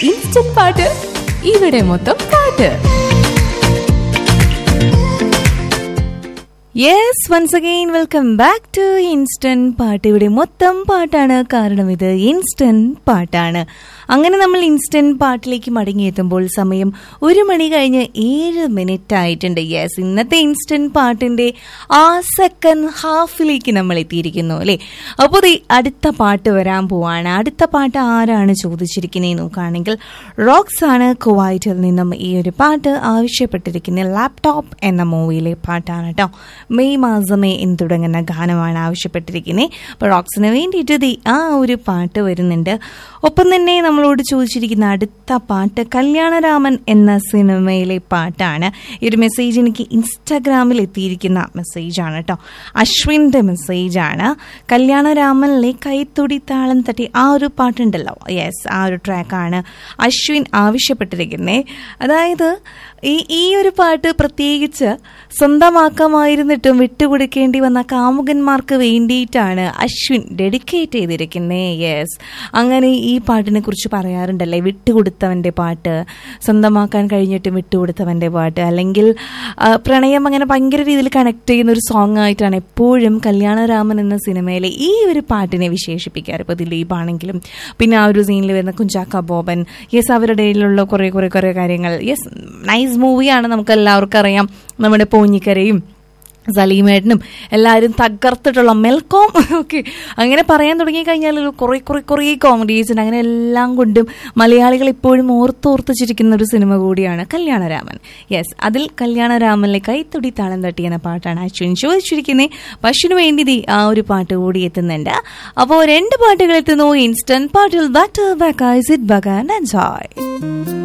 instant പാട്ട് ഇവിടെ മൊത്തം പാട്ട് yes once again welcome back to instant പാട്ട് ഇവിടെ മൊത്തം പാട്ടാണ് കാരണം ഇത് ഇൻസ്റ്റന്റ് പാട്ടാണ് അങ്ങനെ നമ്മൾ ഇൻസ്റ്റന്റ് പാട്ടിലേക്ക് മടങ്ങിയെത്തുമ്പോൾ സമയം ഒരു മണി കഴിഞ്ഞ് ഏഴ് മിനിറ്റ് ആയിട്ടുണ്ട് യെസ് ഇന്നത്തെ ഇൻസ്റ്റന്റ് പാട്ടിന്റെ ആ സെക്കൻഡ് ഹാഫിലേക്ക് നമ്മൾ എത്തിയിരിക്കുന്നു അല്ലേ അപ്പോൾ ദേ അടുത്ത പാട്ട് വരാൻ പോവാണ് അടുത്ത പാട്ട് ആരാണ് ചോദിച്ചിരിക്കുന്നത് നോക്കുകയാണെങ്കിൽ റോക്സ് ആണ് കുവൈറ്റിൽ നിന്നും ഈ ഒരു പാട്ട് ആവശ്യപ്പെട്ടിരിക്കുന്നത് ലാപ്ടോപ്പ് എന്ന മൂവിയിലെ പാട്ടാണ് കേട്ടോ മെയ് മാസമേ എന്ന് തുടങ്ങുന്ന ഗാനമാണ് ആവശ്യപ്പെട്ടിരിക്കുന്നത് അപ്പോൾ റോക്സിന് വേണ്ടിയിട്ട് ദേ ആ ഒരു പാട്ട് വരുന്നുണ്ട് ഒപ്പം തന്നെ നമ്മളോട് ചോദിച്ചിരിക്കുന്ന അടുത്ത പാട്ട് കല്യാണരാമൻ എന്ന സിനിമയിലെ പാട്ടാണ് ഈ ഒരു മെസ്സേജ് എനിക്ക് ഇൻസ്റ്റാഗ്രാമിൽ എത്തിയിരിക്കുന്ന മെസ്സേജാണ് കേട്ടോ അശ്വിൻ്റെ മെസ്സേജാണ് കല്യാണരാമനിലെ കൈത്തൊടി താളം തട്ടി ആ ഒരു പാട്ടുണ്ടല്ലോ യെസ് ആ ഒരു ട്രാക്കാണ് അശ്വിൻ ആവശ്യപ്പെട്ടിരിക്കുന്നത് അതായത് ഈ ഈ ഒരു പാട്ട് പ്രത്യേകിച്ച് സ്വന്തമാക്കാമായിരുന്നിട്ടും വിട്ടുകൊടുക്കേണ്ടി വന്ന കാമുകന്മാർക്ക് വേണ്ടിയിട്ടാണ് അശ്വിൻ ഡെഡിക്കേറ്റ് ചെയ്തിരിക്കുന്നത് യെസ് അങ്ങനെ ഈ പാട്ടിനെ കുറിച്ച് പറയാറുണ്ടല്ലേ വിട്ടുകൊടുത്തവൻ്റെ പാട്ട് സ്വന്തമാക്കാൻ കഴിഞ്ഞിട്ടും വിട്ടുകൊടുത്തവൻ്റെ പാട്ട് അല്ലെങ്കിൽ ആ, പ്രണയം അങ്ങനെ ഭയങ്കര രീതിയിൽ കണക്ട് ചെയ്യുന്ന ഒരു സോങ് ആയിട്ടാണ് എപ്പോഴും കല്യാണരാമൻ എന്ന സിനിമയിലെ ഈ ഒരു പാട്ടിനെ വിശേഷിപ്പിക്കാറ് ഇപ്പോൾ ദിലീപ് ആണെങ്കിലും പിന്നെ ആ ഒരു സീനിൽ വരുന്ന കുഞ്ചാക്ക ബോബൻ യെസ് അവരുടെ ഇടയിലുള്ള കുറേ കുറേ കുറേ കാര്യങ്ങൾ യെസ് നൈസ് മൂവിയാണ് നമുക്ക് എല്ലാവർക്കും അറിയാം നമ്മുടെ പോഞ്ഞിക്കരയും സലീമേട്ടനും എല്ലാവരും തകർത്തിട്ടുള്ള മെൽക്കോം ഓക്കെ അങ്ങനെ പറയാൻ തുടങ്ങി കഴിഞ്ഞാൽ കുറേ കുറേ കുറേ കോമഡീസ് ഉണ്ട് അങ്ങനെ എല്ലാം കൊണ്ടും മലയാളികൾ ഇപ്പോഴും ഓർത്തോർത്ത് ചിരിക്കുന്ന ഒരു സിനിമ കൂടിയാണ് കല്യാണരാമൻ യെസ് അതിൽ കല്യാണരാമനിലെ കൈത്തൊടി താളം തട്ടി എന്ന പാട്ടാണ് അശ്വിൻ ചോദിച്ചിരിക്കുന്നത് പശുവിന് വേണ്ടി ദേ ആ ഒരു പാട്ട് കൂടി എത്തുന്നുണ്ട് അപ്പോൾ രണ്ട് പാട്ടുകൾ എത്തുന്നു ഇൻസ്റ്റന്റ് പാട്ടിൽ ബാക്ക് ടു ബാക്ക് ഐസ് ഇറ്റ് ബഗാൻ എൻജോയ്